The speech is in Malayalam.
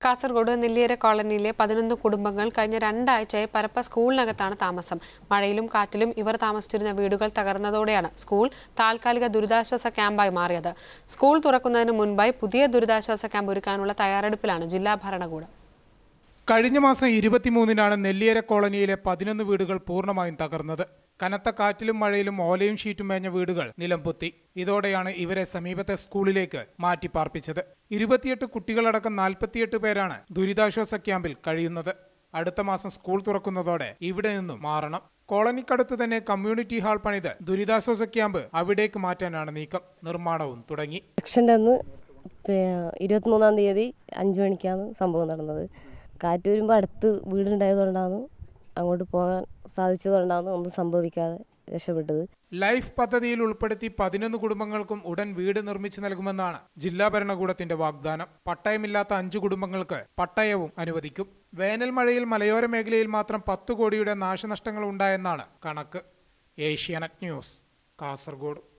കാസർഗോഡ് നെല്ലിയര കോളനിയിലെ പതിനൊന്ന് കുടുംബങ്ങൾ കഴിഞ്ഞ രണ്ടാഴ്ചയായി പരപ്പ സ്കൂളിനകത്താണ് താമസം മഴയിലും കാറ്റിലും ഇവർ താമസിച്ചിരുന്ന വീടുകൾ തകർന്നതോടെയാണ് സ്കൂൾ താൽക്കാലിക ദുരിതാശ്വാസ ക്യാമ്പായി മാറിയത് സ്കൂൾ തുറക്കുന്നതിന് മുൻപായി പുതിയ ദുരിതാശ്വാസ ക്യാമ്പ് ഒരുക്കാനുള്ള തയ്യാറെടുപ്പിലാണ് ജില്ലാ ഭരണകൂടം കഴിഞ്ഞ മാസം ഇരുപത്തിമൂന്നിനാണ് നെല്ലിയര കോളനിയിലെ പതിനൊന്ന് വീടുകൾ പൂർണ്ണമായും തകർന്നത് കനത്ത കാറ്റിലും മഴയിലും ഓലയും ഷീറ്റും മേഞ്ഞ വീടുകൾ നിലംപൊത്തി ഇതോടെയാണ് ഇവരെ സമീപത്തെ സ്കൂളിലേക്ക് മാറ്റി പാർപ്പിച്ചത് ഇരുപത്തിയെട്ട് കുട്ടികളടക്കം നാൽപ്പത്തിയെട്ട് പേരാണ് ദുരിതാശ്വാസ ക്യാമ്പിൽ കഴിയുന്നത് അടുത്ത മാസം സ്കൂൾ തുറക്കുന്നതോടെ ഇവിടെ നിന്നും മാറണം കോളനിക്കടുത്ത് തന്നെ കമ്മ്യൂണിറ്റി ഹാൾ പണിത് ദുരിതാശ്വാസ ക്യാമ്പ് അവിടേക്ക് മാറ്റാനാണ് നീക്കം നിർമ്മാണവും തുടങ്ങി ഇലക്ഷൻ്റെ അന്ന് ഇരുപത്തിമൂന്നാം തീയതി അഞ്ച് മണിക്കാണ് സംഭവം നടന്നത് കാറ്റ് വരുമ്പോൾ അടുത്ത് വീടുണ്ടായതുകൊണ്ടാണ് അങ്ങോട്ട് പോകാൻ സാധിച്ചതുകൊണ്ടാണ് ഒന്നും സംഭവിക്കാതെ രക്ഷപ്പെട്ടത് ലൈഫ് പദ്ധതിയിൽ ഉൾപ്പെടുത്തി പതിനൊന്ന് കുടുംബങ്ങൾക്കും ഉടൻ വീട് നിർമ്മിച്ചു നൽകുമെന്നാണ് ജില്ലാ ഭരണകൂടത്തിന്റെ വാഗ്ദാനം പട്ടയമില്ലാത്ത അഞ്ചു കുടുംബങ്ങൾക്ക് പട്ടയവും അനുവദിക്കും വേനൽ മഴയിൽ മലയോര മേഖലയിൽ മാത്രം പത്ത് കോടിയുടെ നാശനഷ്ടങ്ങൾ ഉണ്ടായെന്നാണ് കണക്ക് ഏഷ്യാനെറ്റ് ന്യൂസ് കാസർഗോഡ്